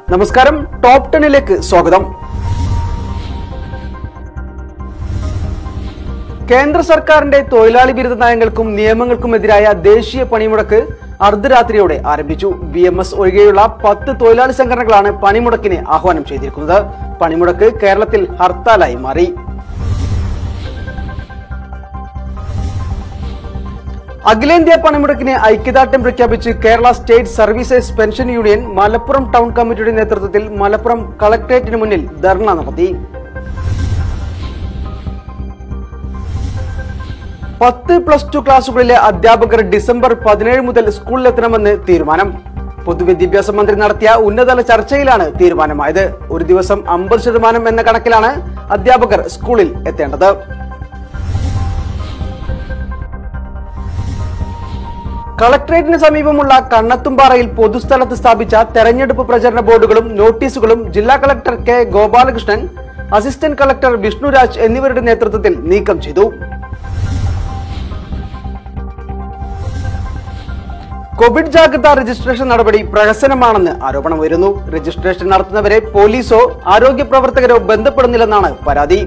നമസ്കാരം ടോപ്പ് ടെന്നിലേക്ക് സ്വാഗതം കേന്ദ്ര സർക്കാരിന്റെ തൊഴിലാളി വിരുദ്ധ നയങ്ങൾക്കും നിയമങ്ങൾക്കുമെതിരായ ദേശീയ പണിമുടക്ക് അർദ്ധരാത്രിയോടെ ആരംഭിച്ചു ബി എം എസ് ഒഴികെയുള്ള പത്ത് തൊഴിലാളി സംഘടനകളാണ് പണിമുടക്കിന് ആഹ്വാനം ചെയ്തിരിക്കുന്നത് പണിമുടക്ക് കേരളത്തിൽ ഹർത്താലായി മാറി അഖിലേന്ത്യാ പണിമുടക്കിന് ഐക്യദാർഢ്യം പ്രഖ്യാപിച്ച് Kerala state services pension union Malappuram town കമ്മിറ്റിയുടെ നേതൃത്വത്തിൽ മലപ്പുറം കളക്ടറേറ്റിന് മുന്നിൽ ധർണ നടത്തി പത്ത് പ്ലസ് ടു ക്ലാസുകളിലെ അധ്യാപകർ ഡിസംബർ പതിനേഴ് മുതൽ സ്കൂളിലെത്തണമെന്ന് തീരുമാനം പൊതുവിദ്യാഭ്യാസ മന്ത്രി നടത്തിയ ഉന്നതതല ചർച്ചയിലാണ് തീരുമാനമായത് ഒരു ദിവസം അമ്പത് ശതമാനം എന്ന കണക്കിലാണ് അധ്യാപകർ സ്കൂളിൽ എത്തേണ്ടത് കളക്ടറേറ്റിന് സമീപമുള്ള കണ്ണത്തുംപാറയിൽ പൊതുസ്ഥലത്ത് സ്ഥാപിച്ച തെരഞ്ഞെടുപ്പ് പ്രചരണ ബോർഡുകളും നോട്ടീസുകളും ജില്ലാ collector K Gopalakrishnan assistant collector Vishnuraj എന്നിവരുടെ നേതൃത്വത്തിൽ നീക്കം ചെയ്തു കോവിഡ് ജാഗ്രതാ രജിസ്ട്രേഷൻ നടപടി പ്രഹസനമാണെന്ന് ആരോപണമുയരുന്നു രജിസ്ട്രേഷൻ നടത്തുന്നവരെ പോലീസോ ആരോഗ്യ പ്രവർത്തകരോ ബന്ധപ്പെടുന്നില്ലെന്നാണ് പരാതി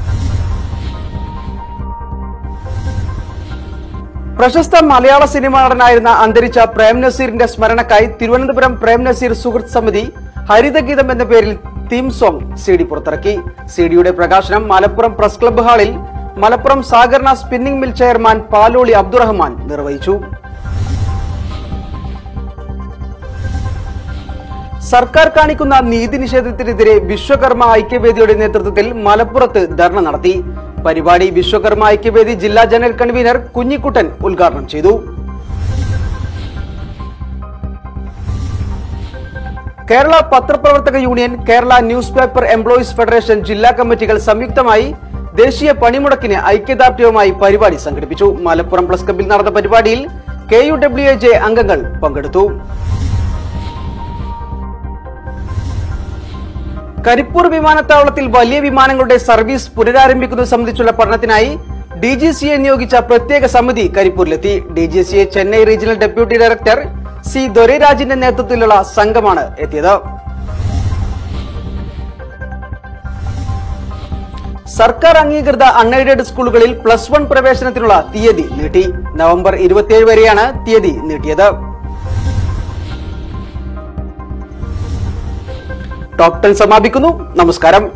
പ്രശസ്ത മലയാള സിനിമാ നടനായിരുന്ന അന്തരിച്ച പ്രേം നസീറിന്റെ സ്മരണക്കായി തിരുവനന്തപുരം പ്രേം നസീർ സുഹൃത്ത് സമിതി ഹരിതഗീതം എന്ന പേരിൽ തീം സോങ് സി ഡി പുറത്തിറക്കി സി ഡിയുടെ പ്രകാശനം മലപ്പുറം പ്രസ് ക്ലബ്ബ് ഹാളിൽ മലപ്പുറം സാഗർണ spinning mill chairman Paloli Abdurahman നിർവഹിച്ചു സർക്കാർ കാണിക്കുന്ന നീതി നിഷേധത്തിനെതിരെ വിശ്വകർമ്മ ഐക്യവേദിയുടെ നേതൃത്വത്തിൽ മലപ്പുറത്ത് ധർണ നടത്തി പരിപാടി വിശ്വകർമ്മ ഐക്യവേദി ജില്ലാ ജനറൽ കൺവീനർ കുഞ്ഞിക്കുട്ടൻ ഉദ്ഘാടനം ചെയ്തു കേരള പത്രപ്രവർത്തക union Kerala newspaper employees federation ജില്ലാ കമ്മിറ്റികൾ സംയുക്തമായി ദേശീയ പണിമുടക്കിന് ഐക്യദാർഢ്യവുമായി പരിപാടി സംഘടിപ്പിച്ചു മലപ്പുറം പ്ലസ് ക്ലബിൽ നടന്ന പരിപാടിയിൽ K U W A J അംഗങ്ങൾ പങ്കെടുത്തു കരിപ്പൂർ വിമാനത്താവളത്തിൽ വലിയ വിമാനങ്ങളുടെ സർവീസ് പുനരാരംഭിക്കുന്നത് സംബന്ധിച്ചുള്ള പഠനത്തിനായി ഡി ജി സിയെ നിയോഗിച്ച പ്രത്യേക സമിതി കരിപ്പൂരിലെത്തി ഡി ജി സിയെ Chennai regional deputy director C ദൊരൈരാജിന്റെ നേതൃത്വത്തിലുള്ള സംഘമാണ് എത്തിയത് സർക്കാർ അംഗീകൃത അൺഎയ്ഡഡ് സ്കൂളുകളിൽ പ്ലസ് വൺ പ്രവേശനത്തിനുള്ള തീയതി നീട്ടി നവംബർ ഇരുപത്തിയേഴ് വരെയാണ് തീയതി നീട്ടിയത് ടോപ്പ് ടെൻ സമാപിക്കുന്നു നമസ്കാരം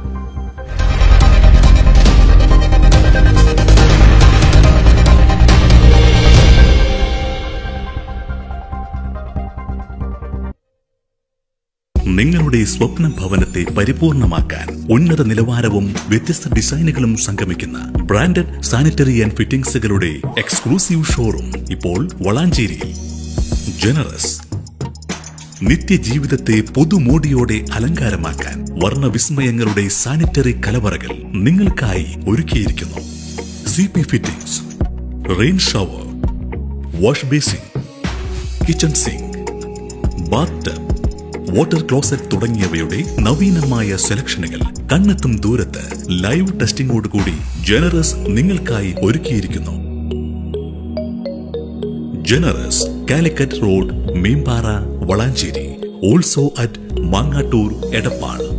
നിങ്ങളുടെ സ്വപ്ന ഭവനത്തെ പരിപൂർണമാക്കാൻ ഉന്നത നിലവാരവും വ്യത്യസ്ത ഡിസൈനുകളും സംഗമിക്കുന്ന ബ്രാൻഡഡ് സാനിറ്ററി ആൻഡ് ഫിറ്റിംഗ്സുകളുടെ എക്സ്ക്ലൂസീവ് ഷോറൂം ഇപ്പോൾ വളാഞ്ചേരിയിൽ ജനറസ് നിത്യജീവിതത്തെ പുതുമോടിയോടെ അലങ്കാരമാക്കാൻ വർണ്ണവിസ്മയങ്ങളുടെ സാനിറ്ററി കലവറകൾ നിങ്ങൾക്കായി ഒരുക്കിയിരിക്കുന്നു C P fittings rain shower wash basin kitchen sink bathtub water closet തുടങ്ങിയവയുടെ നവീനമായ സെലക്ഷനുകൾ കണ്ണെത്തും ദൂരത്ത് ലൈവ് ടെസ്റ്റിംഗോട് കൂടി ജനറസ് നിങ്ങൾക്കായി ഒരുക്കിയിരിക്കുന്നു Generous Calicut road Meempara Valanchery also at Mangattoor Edappal